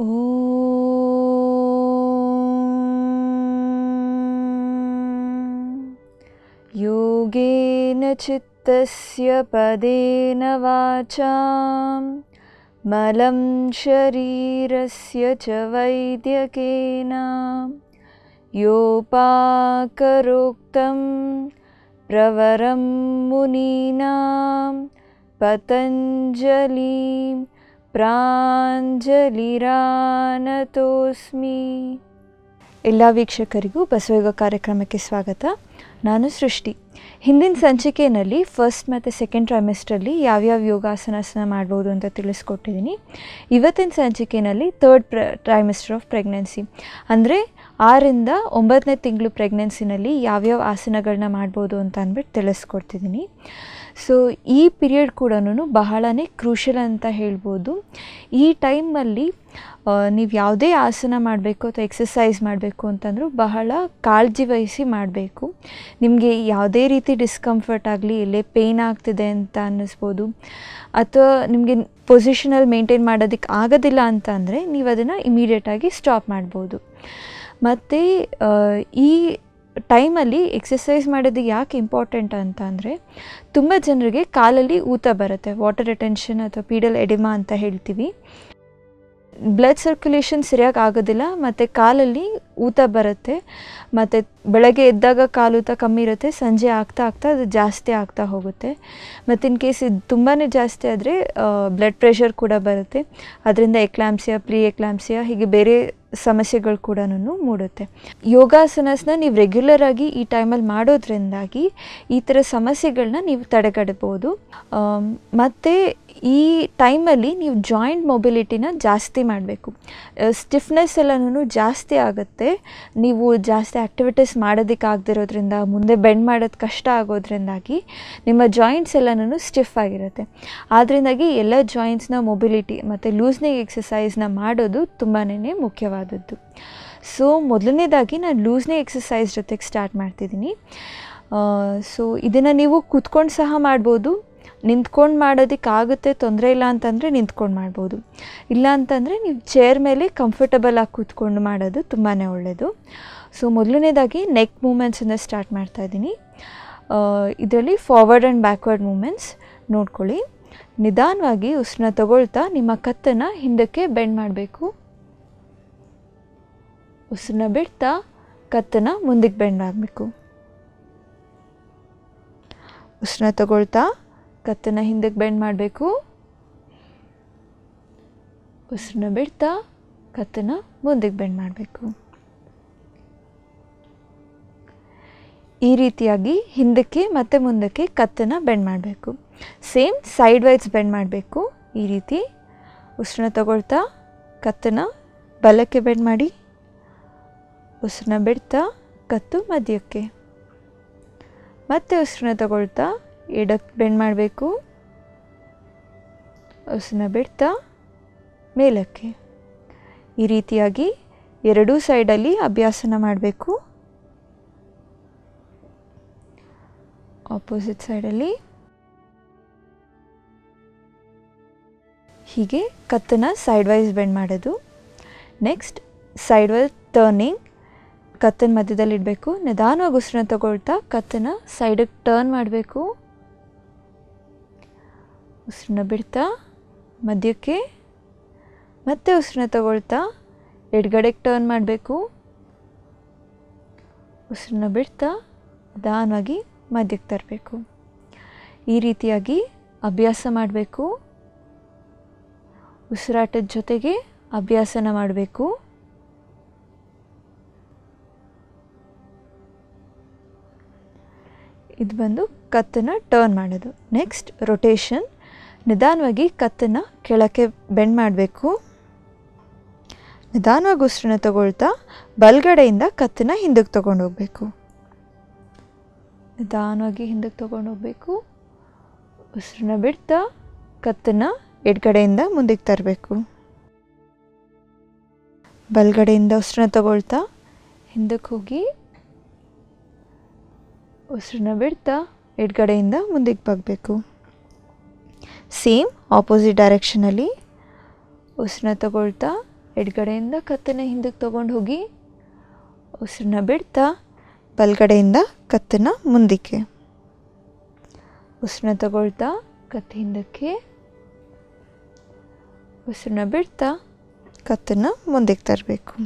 ॐ योगेन चित्तस्य पदेन वाचां मलं शरीरस्य च वैद्यकेन योपाकरोक्तं प्रवरं मुनीनां पतञ्जलिं ಪ್ರಾಂಜಲಿರಾನತೋಸ್ಮಿ ಎಲ್ಲ ವೀಕ್ಷಕರಿಗೂ ಬಸವಯುಗ ಕಾರ್ಯಕ್ರಮಕ್ಕೆ ಸ್ವಾಗತ ನಾನು ಸೃಷ್ಟಿ ಹಿಂದಿನ ಸಂಚಿಕೆಯಲ್ಲಿ ಫಸ್ಟ್ ಮತ್ತು ಸೆಕೆಂಡ್ ಟ್ರೈಮೆಸ್ಟ್ರಲ್ಲಿ ಯಾವ್ಯಾವ ಯೋಗಾಸನಾಸನ ಮಾಡ್ಬೋದು ಅಂತ ತಿಳಿಸ್ಕೊಟ್ಟಿದ್ದೀನಿ ಇವತ್ತಿನ ಸಂಚಿಕೆಯಲ್ಲಿ ತರ್ಡ್ ಪ್ರ ಟ್ರೈಮೆಸ್ಟರ್ ಆಫ್ ಪ್ರೆಗ್ನೆನ್ಸಿ ಅಂದರೆ ಆರಿಂದ ಒಂಬತ್ತನೇ ತಿಂಗಳು ಪ್ರೆಗ್ನೆನ್ಸಿನಲ್ಲಿ ಯಾವ್ಯಾವ ಆಸನಗಳನ್ನ ಮಾಡ್ಬೋದು ಅಂತ ಅಂದ್ಬಿಟ್ಟು ತಿಳಿಸ್ಕೊಡ್ತಿದ್ದೀನಿ ಸೊ ಈ ಪೀರಿಯಡ್ ಕೂಡ ಬಹಳನೇ ಕ್ರೂಷಲ್ ಅಂತ ಹೇಳ್ಬೋದು ಈ ಟೈಮಲ್ಲಿ ನೀವು ಯಾವುದೇ ಆಸನ ಮಾಡಬೇಕು ಅಥವಾ ಎಕ್ಸಸೈಸ್ ಮಾಡಬೇಕು ಅಂತಂದರೂ ಬಹಳ ಕಾಳಜಿ ವಹಿಸಿ ಮಾಡಬೇಕು ನಿಮಗೆ ಯಾವುದೇ ರೀತಿ ಡಿಸ್ಕಂಫರ್ಟ್ ಆಗಲಿ ಎಲ್ಲೇ ಪೇಯ್ನ್ ಆಗ್ತಿದೆ ಅಂತ ಅನ್ನಿಸ್ಬೋದು ಅಥವಾ ನಿಮಗೆ ಪೊಸಿಷನಲ್ಲಿ ಮೇಂಟೈನ್ ಮಾಡೋದಕ್ಕೆ ಆಗೋದಿಲ್ಲ ಅಂತ ಅಂದರೆ ನೀವು ಅದನ್ನು ಇಮಿಡಿಯೇಟಾಗಿ ಸ್ಟಾಪ್ ಮಾಡ್ಬೋದು ಮತ್ತು ಈ ಟೈಮಲ್ಲಿ ಎಕ್ಸಸೈಸ್ ಮಾಡೋದು ಯಾಕೆ ಇಂಪಾರ್ಟೆಂಟ್ ಅಂತ ಅಂದರೆ ತುಂಬ ಜನರಿಗೆ ಕಾಲಲ್ಲಿ ಊತ ಬರುತ್ತೆ ವಾಟರ್ ರಿಟೆನ್ಷನ್ ಅಥವಾ ಪೀಡಲ್ ಎಡಿಮಾ ಅಂತ ಹೇಳ್ತೀವಿ ಬ್ಲಡ್ ಸರ್ಕ್ಯುಲೇಷನ್ ಸರಿಯಾಗಿ ಆಗೋದಿಲ್ಲ ಮತ್ತು ಕಾಲಲ್ಲಿ ಊತ ಬರುತ್ತೆ ಮತ್ತು ಬೆಳಗ್ಗೆ ಎದ್ದಾಗ ಕಾಲೂತ ಕಮ್ಮಿ ಇರುತ್ತೆ ಸಂಜೆ ಆಗ್ತಾ ಆಗ್ತಾ ಅದು ಜಾಸ್ತಿ ಆಗ್ತಾ ಹೋಗುತ್ತೆ ಮತ್ತು ಇನ್ ಕೇಸ್ ಇದು ತುಂಬಾ ಜಾಸ್ತಿ ಆದರೆ ಬ್ಲಡ್ ಪ್ರೆಷರ್ ಕೂಡ ಬರುತ್ತೆ ಅದರಿಂದ ಎಕ್ಲಾಮ್ಸಿಯಾ ಪ್ರೀ ಎಕ್ಲಾಮ್ಸಿಯಾ ಹೀಗೆ ಬೇರೆ ಸಮಸ್ಯೆಗಳು ಕೂಡ ಮೂಡುತ್ತೆ ಯೋಗಾಸನಸ್ನ ನೀವು ರೆಗ್ಯುಲರಾಗಿ ಈ ಟೈಮಲ್ಲಿ ಮಾಡೋದ್ರಿಂದಾಗಿ ಈ ಥರ ಸಮಸ್ಯೆಗಳನ್ನ ನೀವು ತಡೆಗಟ್ಬೋದು ಮತ್ತು ಈ ಟೈಮಲ್ಲಿ ನೀವು ಜಾಯಿಂಟ್ ಮೊಬಿಲಿಟಿನ ಜಾಸ್ತಿ ಮಾಡಬೇಕು ಸ್ಟಿಫ್ನೆಸ್ ಎಲ್ಲನೂ ಜಾಸ್ತಿ ಆಗುತ್ತೆ ನೀವು ಜಾಸ್ತಿ ಆ್ಯಕ್ಟಿವಿಟೀಸ್ ಮಾಡೋದಕ್ಕೆ ಆಗದಿರೋದ್ರಿಂದ ಮುಂದೆ ಬೆಂಡ್ ಮಾಡೋದು ಕಷ್ಟ ಆಗೋದ್ರಿಂದಾಗಿ ನಿಮ್ಮ ಜಾಯಿಂಟ್ಸ್ ಎಲ್ಲನೂ ಸ್ಟಿಫ್ ಆಗಿರುತ್ತೆ ಆದ್ದರಿಂದಾಗಿ ಎಲ್ಲ ಜಾಯಿಂಟ್ಸ್ನ ಮೊಬಿಲಿಟಿ ಮತ್ತು ಲೂಸ್ನಿಂಗ್ ಎಕ್ಸಸೈಸ್ನ ಮಾಡೋದು ತುಂಬಾ ಮುಖ್ಯವಾದದ್ದು ಸೊ ಮೊದಲನೇದಾಗಿ ನಾನು ಲೂಸ್ನಿಂಗ್ ಎಕ್ಸಸೈಸ್ ಜೊತೆಗೆ ಸ್ಟಾರ್ಟ್ ಮಾಡ್ತಿದ್ದೀನಿ ಸೊ ಇದನ್ನು ನೀವು ಕೂತ್ಕೊಂಡು ಸಹ ಮಾಡ್ಬೋದು ನಿಂತ್ಕೊಂಡು ಮಾಡೋದಕ್ಕೆ ಆಗುತ್ತೆ ತೊಂದರೆ ಇಲ್ಲ ಅಂತಂದರೆ ನಿಂತ್ಕೊಂಡು ಮಾಡ್ಬೋದು ಇಲ್ಲ ಅಂತಂದರೆ ನೀವು ಚೇರ್ ಮೇಲೆ ಕಂಫರ್ಟಬಲ್ ಆಗಿ ಕೂತ್ಕೊಂಡು ಮಾಡೋದು ತುಂಬಾ ಒಳ್ಳೆಯದು ಸೊ ಮೊದಲನೇದಾಗಿ ನೆಕ್ ಮೂಮೆಂಟ್ಸನ್ನು ಸ್ಟಾರ್ಟ್ ಮಾಡ್ತಾಯಿದ್ದೀನಿ ಇದರಲ್ಲಿ ಫಾರ್ವರ್ಡ್ ಆ್ಯಂಡ್ ಬ್ಯಾಕ್ವರ್ಡ್ ಮೂಮೆಂಟ್ಸ್ ನೋಡ್ಕೊಳ್ಳಿ ನಿಧಾನವಾಗಿ ಉಸಿರನ್ನ ತಗೊಳ್ತಾ ನಿಮ್ಮ ಕತ್ತನ್ನು ಹಿಂದಕ್ಕೆ ಬೆಂಡ್ ಮಾಡಬೇಕು ಉಸಿರನ್ನ ಬಿಡ್ತಾ ಕತ್ತನ್ನು ಮುಂದಕ್ಕೆ ಬೆಂಡ್ ಆಗಬೇಕು ಉಸಿರನ್ನ ತಗೊಳ್ತಾ ಕತ್ತನ್ನು ಹಿಂದಕ್ಕೆ ಬೆಂಡ್ ಮಾಡಬೇಕು ಉಸಿರನ್ನ ಬಿಡ್ತಾ ಕತ್ತನ್ನು ಮುಂದಕ್ಕೆ ಬೆಂಡ್ ಮಾಡಬೇಕು ಈ ರೀತಿಯಾಗಿ ಹಿಂದಕ್ಕೆ ಮತ್ತು ಮುಂದಕ್ಕೆ ಕತ್ತನ್ನು ಬೆಂಡ್ ಮಾಡಬೇಕು ಸೇಮ್ ಸೈಡ್ ವೈಸ್ ಬೆಂಡ್ ಮಾಡಬೇಕು ಈ ರೀತಿ ಉಸಿರನ್ನ ತಗೊಳ್ತಾ ಕತ್ತನ್ನು ಬಲಕ್ಕೆ ಬೆಂಡ್ ಮಾಡಿ ಉಸಿರನ್ನ ಬಿಡ್ತಾ ಕತ್ತು ಮಧ್ಯಕ್ಕೆ ಮತ್ತೆ ಉಸಿರನ್ನ ತಗೊಳ್ತಾ ಎಡಕ್ಕೆ ಬೆಂಡ್ ಮಾಡಬೇಕು ಉಸಿರನ್ನ ಬಿಡ್ತಾ ಮೇಲಕ್ಕೆ ಈ ರೀತಿಯಾಗಿ ಎರಡೂ ಸೈಡಲ್ಲಿ ಅಭ್ಯಾಸನ ಮಾಡಬೇಕು ಆಪೋಸಿಟ್ ಸೈಡಲ್ಲಿ ಹೀಗೆ ಕತ್ತನ್ನು ಸೈಡ್ ವೈಸ್ ಬೆಂಡ್ ಮಾಡೋದು ನೆಕ್ಸ್ಟ್ ಸೈಡ್ ವೈಸ್ ಟರ್ನಿಂಗ್ ಕತ್ತನ ಮಧ್ಯದಲ್ಲಿ ಇಡಬೇಕು ನಿಧಾನವಾಗಿ ಉಸಿರನ್ನ ತಗೊಳ್ತಾ ಕತ್ತನ್ನು ಸೈಡಿಗೆ ಟರ್ನ್ ಮಾಡಬೇಕು ಉಸಿರನ್ನ ಬಿಡ್ತಾ ಮಧ್ಯಕ್ಕೆ ಮತ್ತೆ ಉಸಿರನ್ನ ತಗೊಳ್ತಾ ಎಡಗಡೆಗೆ ಟರ್ನ್ ಮಾಡಬೇಕು ಉಸಿರನ್ನ ಬಿಡ್ತಾ ನಿಧಾನವಾಗಿ ಮಧ್ಯಕ್ಕೆ ತರಬೇಕು ಈ ರೀತಿಯಾಗಿ ಅಭ್ಯಾಸ ಮಾಡಬೇಕು ಉಸಿರಾಟದ ಜೊತೆಗೆ ಅಭ್ಯಾಸನ ಮಾಡಬೇಕು ಇದು ಬಂದು ಕತ್ತನ್ನು ಟರ್ನ್ ಮಾಡೋದು ನೆಕ್ಸ್ಟ್ ರೊಟೇಷನ್ ನಿಧಾನವಾಗಿ ಕತ್ತನ್ನು ಕೆಳಕ್ಕೆ ಬೆಂಡ್ ಮಾಡಬೇಕು ನಿಧಾನವಾಗಿ ಉಸಿರನ್ನ ತಗೊಳ್ತಾ ಬಲಗಡೆಯಿಂದ ಕತ್ತನ್ನು ಹಿಂದಕ್ಕೆ ತೊಗೊಂಡು ಹೋಗಬೇಕು ನಿಧಾನವಾಗಿ ಹಿಂದಕ್ಕೆ ತೊಗೊಂಡು ಹೋಗಬೇಕು ಉಸಿರನ್ನ ಬಿಡ್ತಾ ಕತ್ತನ್ನು ಎಡಗಡೆಯಿಂದ ಮುಂದಕ್ಕೆ ತರಬೇಕು ಬಲಗಡೆಯಿಂದ ಉಸಿರನ್ನ ತಗೊಳ್ತಾ ಹಿಂದಕ್ಕೆ ಹೋಗಿ ಉಸಿರನ್ನ ಬಿಡ್ತಾ ಎಡಗಡೆಯಿಂದ ಮುಂದಕ್ಕೆ ಬಗ್ಬೇಕು ಸೇಮ್ ಆಪೋಸಿಟ್ ಡೈರೆಕ್ಷನಲ್ಲಿ ಉಸಿರನ್ನ ತಗೊಳ್ತಾ ಎಡಗಡೆಯಿಂದ ಕತ್ತನ್ನು ಹಿಂದಕ್ಕೆ ತೊಗೊಂಡು ಹೋಗಿ ಉಸಿರನ್ನ ಬಿಡ್ತಾ ಬಲಗಡೆಯಿಂದ ಕತ್ತನ್ನು ಮುಂದಕ್ಕೆ ಉಸಿರನ್ನ ತಗೊಳ್ತಾ ಕತ್ತು ಹಿಂದಕ್ಕೆ ಉಸಿರನ್ನ ಬಿಡ್ತಾ ಕತ್ತನ್ನು ಮುಂದಕ್ಕೆ ತರಬೇಕು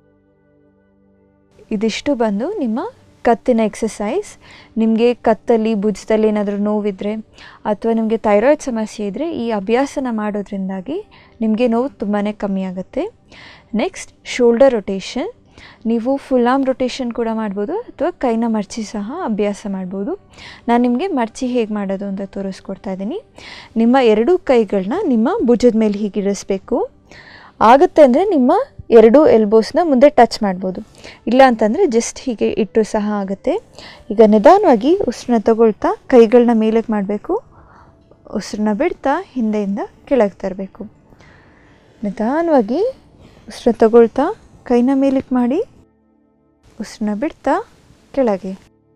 ಇದಿಷ್ಟು ಬಂದು ನಿಮ್ಮ ಕತ್ತಿನ ಎಕ್ಸಸೈಸ್ ನಿಮಗೆ ಕತ್ತಲ್ಲಿ ಭುಜದಲ್ಲಿ ಏನಾದರೂ ನೋವಿದ್ದರೆ ಅಥವಾ ನಿಮಗೆ ಥೈರಾಯ್ಡ್ ಸಮಸ್ಯೆ ಇದ್ದರೆ ಈ ಅಭ್ಯಾಸನ ಮಾಡೋದ್ರಿಂದಾಗಿ ನಿಮಗೆ ನೋವು ತುಂಬಾ ಕಮ್ಮಿ ಆಗುತ್ತೆ ನೆಕ್ಸ್ಟ್ ಶೋಲ್ಡರ್ ರೊಟೇಷನ್ ನೀವು ಫುಲ್ ಆರ್ಮ್ ರೊಟೇಷನ್ ಕೂಡ ಮಾಡ್ಬೋದು ಅಥವಾ ಕೈನ ಮರ್ಚಿ ಸಹ ಅಭ್ಯಾಸ ಮಾಡ್ಬೋದು ನಾನು ನಿಮಗೆ ಮರ್ಚಿ ಹೇಗೆ ಮಾಡೋದು ಅಂತ ತೋರಿಸ್ಕೊಡ್ತಾ ಇದ್ದೀನಿ ನಿಮ್ಮ ಎರಡೂ ಕೈಗಳನ್ನ ನಿಮ್ಮ ಭುಜದ ಮೇಲೆ ಹೀಗೆ ಇರಿಸ್ಬೇಕು ಆಗುತ್ತೆ ಅಂದರೆ ನಿಮ್ಮ ಎರಡೂ ಎಲ್ಬೋಸ್ನ ಮುಂದೆ ಟಚ್ ಮಾಡ್ಬೋದು ಇಲ್ಲ ಅಂತಂದರೆ ಜಸ್ಟ್ ಹೀಗೆ ಇಟ್ಟು ಸಹ ಆಗುತ್ತೆ ಈಗ ನಿಧಾನವಾಗಿ ಉಸಿರನ್ನ ತಗೊಳ್ತಾ ಕೈಗಳನ್ನ ಮೇಲಕ್ಕೆ ಮಾಡಬೇಕು ಉಸಿರನ್ನ ಬಿಡ್ತಾ ಹಿಂದೆಯಿಂದ ಕೆಳಗೆ ತರಬೇಕು ನಿಧಾನವಾಗಿ ಉಸಿರನ್ನ ತಗೊಳ್ತಾ ಕೈನ ಮೇಲಕ್ಕೆ ಮಾಡಿ ಉಸಿರನ್ನ ಬಿಡ್ತಾ ಕೆಳಗೆ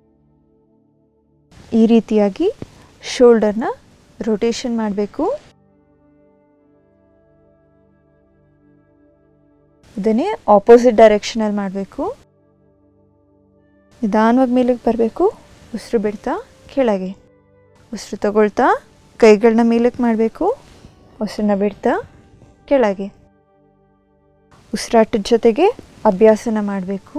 ಈ ರೀತಿಯಾಗಿ ಶೋಲ್ಡರ್ನ ರೊಟೇಷನ್ ಮಾಡಬೇಕು ಇದನ್ನೇ ಆಪೋಸಿಟ್ ಡೈರೆಕ್ಷನಲ್ಲಿ ಮಾಡಬೇಕು ನಿಧಾನವಾಗಿ ಮೇಲಕ್ಕೆ ಬರಬೇಕು ಉಸಿರು ಬಿಡ್ತಾ ಕೆಳಗೆ ಉಸಿರು ತಗೊಳ್ತಾ ಕೈಗಳನ್ನ ಮೇಲಕ್ಕೆ ಮಾಡಬೇಕು ಉಸಿರನ್ನ ಬಿಡ್ತಾ ಕೆಳಗೆ ಉಸಿರಾಟದ ಜೊತೆಗೆ ಅಭ್ಯಾಸನ ಮಾಡಬೇಕು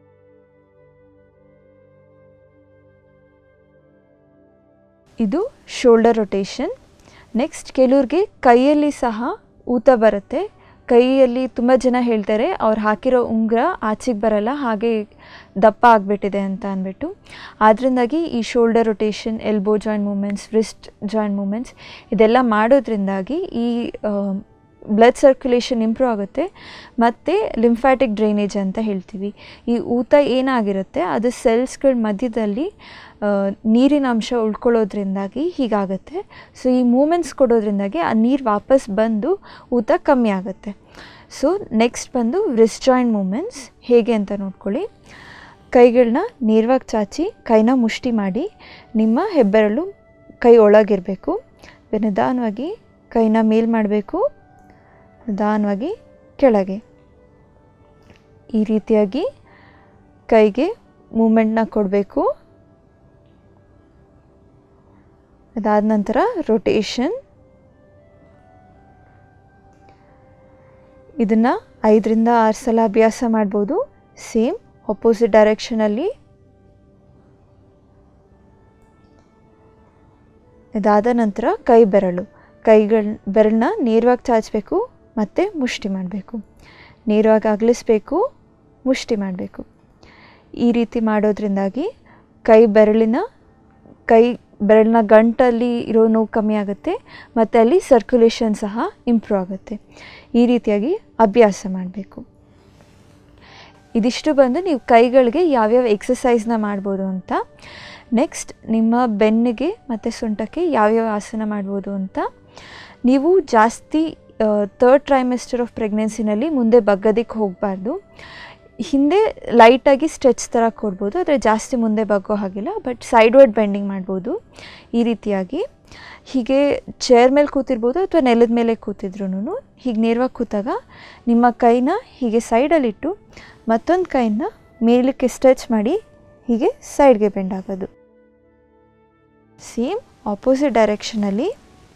ಇದು ಶೋಲ್ಡರ್ ರೊಟೇಷನ್ ನೆಕ್ಸ್ಟ್ ಕೆಲವ್ರಿಗೆ ಕೈಯಲ್ಲಿ ಸಹ ಊತ ಬರುತ್ತೆ ಕೈಯಲ್ಲಿ ತುಂಬ ಜನ ಹೇಳ್ತಾರೆ ಅವ್ರು ಹಾಕಿರೋ ಉಂಗುರ ಆಚೆಗೆ ಬರಲ್ಲ ಹಾಗೆ ದಪ್ಪ ಆಗಿಬಿಟ್ಟಿದೆ ಅಂತ ಅಂದ್ಬಿಟ್ಟು ಆದ್ದರಿಂದಾಗಿ ಈ shoulder rotation elbow joint movements wrist joint movements ಇದೆಲ್ಲ ಮಾಡೋದ್ರಿಂದಾಗಿ ಈ ಬ್ಲಡ್ ಸರ್ಕ್ಯುಲೇಷನ್ ಇಂಪ್ರೂವ್ ಆಗುತ್ತೆ ಮತ್ತು ಲಿಂಫ್ಯಾಟಿಕ್ ಡ್ರೈನೇಜ್ ಅಂತ ಹೇಳ್ತೀವಿ ಈ ಊತ ಏನಾಗಿರುತ್ತೆ ಅದು ಸೆಲ್ಸ್ಗಳ ಮಧ್ಯದಲ್ಲಿ ನೀರಿನ ಅಂಶ ಉಳ್ಕೊಳ್ಳೋದ್ರಿಂದಾಗಿ ಹೀಗಾಗುತ್ತೆ ಸೊ ಈ ಮೂಮೆಂಟ್ಸ್ ಕೊಡೋದ್ರಿಂದಾಗಿ ಆ ನೀರು ವಾಪಸ್ ಬಂದು ಊತ ಕಮ್ಮಿ ಆಗುತ್ತೆ ಸೊ ನೆಕ್ಸ್ಟ್ ಬಂದು ರಿಸ್ಟ್ ಜಾಯಿಂಟ್ ಮೂಮೆಂಟ್ಸ್ ಹೇಗೆ ಅಂತ ನೋಡ್ಕೊಳ್ಳಿ ಕೈಗಳನ್ನ ನೇರವಾಗಿ ಚಾಚಿ ಕೈನ ಮುಷ್ಟಿ ಮಾಡಿ ನಿಮ್ಮ ಹೆಬ್ಬೆರಳು ಕೈ ಒಳಗಿರಬೇಕು ನಿಧಾನವಾಗಿ ಕೈನ ಮೇಲ್ ಮಾಡಬೇಕು ನಿಧಾನವಾಗಿ ಕೆಳಗೆ ಈ ರೀತಿಯಾಗಿ ಕೈಗೆ ಮೂಮೆಂಟ್ನ ಕೊಡಬೇಕು ಅದಾದ ನಂತರ ರೊಟೇಷನ್ ಇದನ್ನು ಐದರಿಂದ ಆರು ಸಲ ಅಭ್ಯಾಸ ಮಾಡ್ಬೋದು ಸೇಮ್ ಅಪೋಸಿಟ್ ಡೈರೆಕ್ಷನಲ್ಲಿ ಇದಾದ ನಂತರ ಕೈ ಬೆರಳು ಕೈಗಳ ಬೆರಳನ್ನ ನೇರವಾಗಿ ಚಾಚಬೇಕು ಮತ್ತು ಮುಷ್ಟಿ ಮಾಡಬೇಕು ನೇರವಾಗಿ ಅಗಲಿಸ್ಬೇಕು ಮುಷ್ಟಿ ಮಾಡಬೇಕು ಈ ರೀತಿ ಮಾಡೋದ್ರಿಂದಾಗಿ ಕೈ ಬೆರಳಿನ ಕೈ ಬೆರಳಿನ ಗಂಟಲ್ಲಿ ಇರೋ ನೋವು ಕಮ್ಮಿ ಆಗುತ್ತೆ ಮತ್ತು ಅಲ್ಲಿ ಸರ್ಕ್ಯುಲೇಷನ್ ಸಹ ಇಂಪ್ರೂವ್ ಆಗುತ್ತೆ ಈ ರೀತಿಯಾಗಿ ಅಭ್ಯಾಸ ಮಾಡಬೇಕು ಇದಿಷ್ಟು ಬಂದು ನೀವು ಕೈಗಳಿಗೆ ಯಾವ್ಯಾವ ಎಕ್ಸಸೈಸ್ನ ಮಾಡ್ಬೋದು ಅಂತ ನೆಕ್ಸ್ಟ್ ನಿಮ್ಮ ಬೆನ್ನಿಗೆ ಮತ್ತು ಸೊಂಟಕ್ಕೆ ಯಾವ್ಯಾವ ಆಸನ ಮಾಡ್ಬೋದು ಅಂತ ನೀವು ಜಾಸ್ತಿ ತರ್ಡ್ ಟ್ರೈಮೆಸ್ಟರ್ ಆಫ್ ಪ್ರೆಗ್ನೆನ್ಸಿನಲ್ಲಿ ಮುಂದೆ ಬಗ್ಗೋದಕ್ಕೆ ಹೋಗಬಾರ್ದು ಹಿಂದೆ ಲೈಟಾಗಿ ಸ್ಟ್ರೆಚ್ ಥರ ಕೊಡ್ಬೋದು ಆದರೆ ಜಾಸ್ತಿ ಮುಂದೆ ಬಗ್ಗೋ ಹಾಗಿಲ್ಲ ಬಟ್ ಸೈಡ್ವರ್ಡ್ ಬೆಂಡಿಂಗ್ ಮಾಡ್ಬೋದು ಈ ರೀತಿಯಾಗಿ ಹೀಗೆ ಚೇರ್ ಮೇಲೆ ಕೂತಿರ್ಬೋದು ಅಥವಾ ನೆಲದ ಮೇಲೆ ಕೂತಿದ್ರು ಹೀಗೆ ನೇರವಾಗಿ ಕೂತಾಗ ನಿಮ್ಮ ಕೈನ ಹೀಗೆ ಸೈಡಲ್ಲಿಟ್ಟು ಮತ್ತೊಂದು ಕೈನ ಮೇಲಕ್ಕೆ ಸ್ಟ್ರೆಚ್ ಮಾಡಿ ಹೀಗೆ ಸೈಡ್ಗೆ ಬೆಂಡ್ ಆಗೋದು ಸೇಮ್ ಆಪೋಸಿಟ್ ಡೈರೆಕ್ಷನಲ್ಲಿ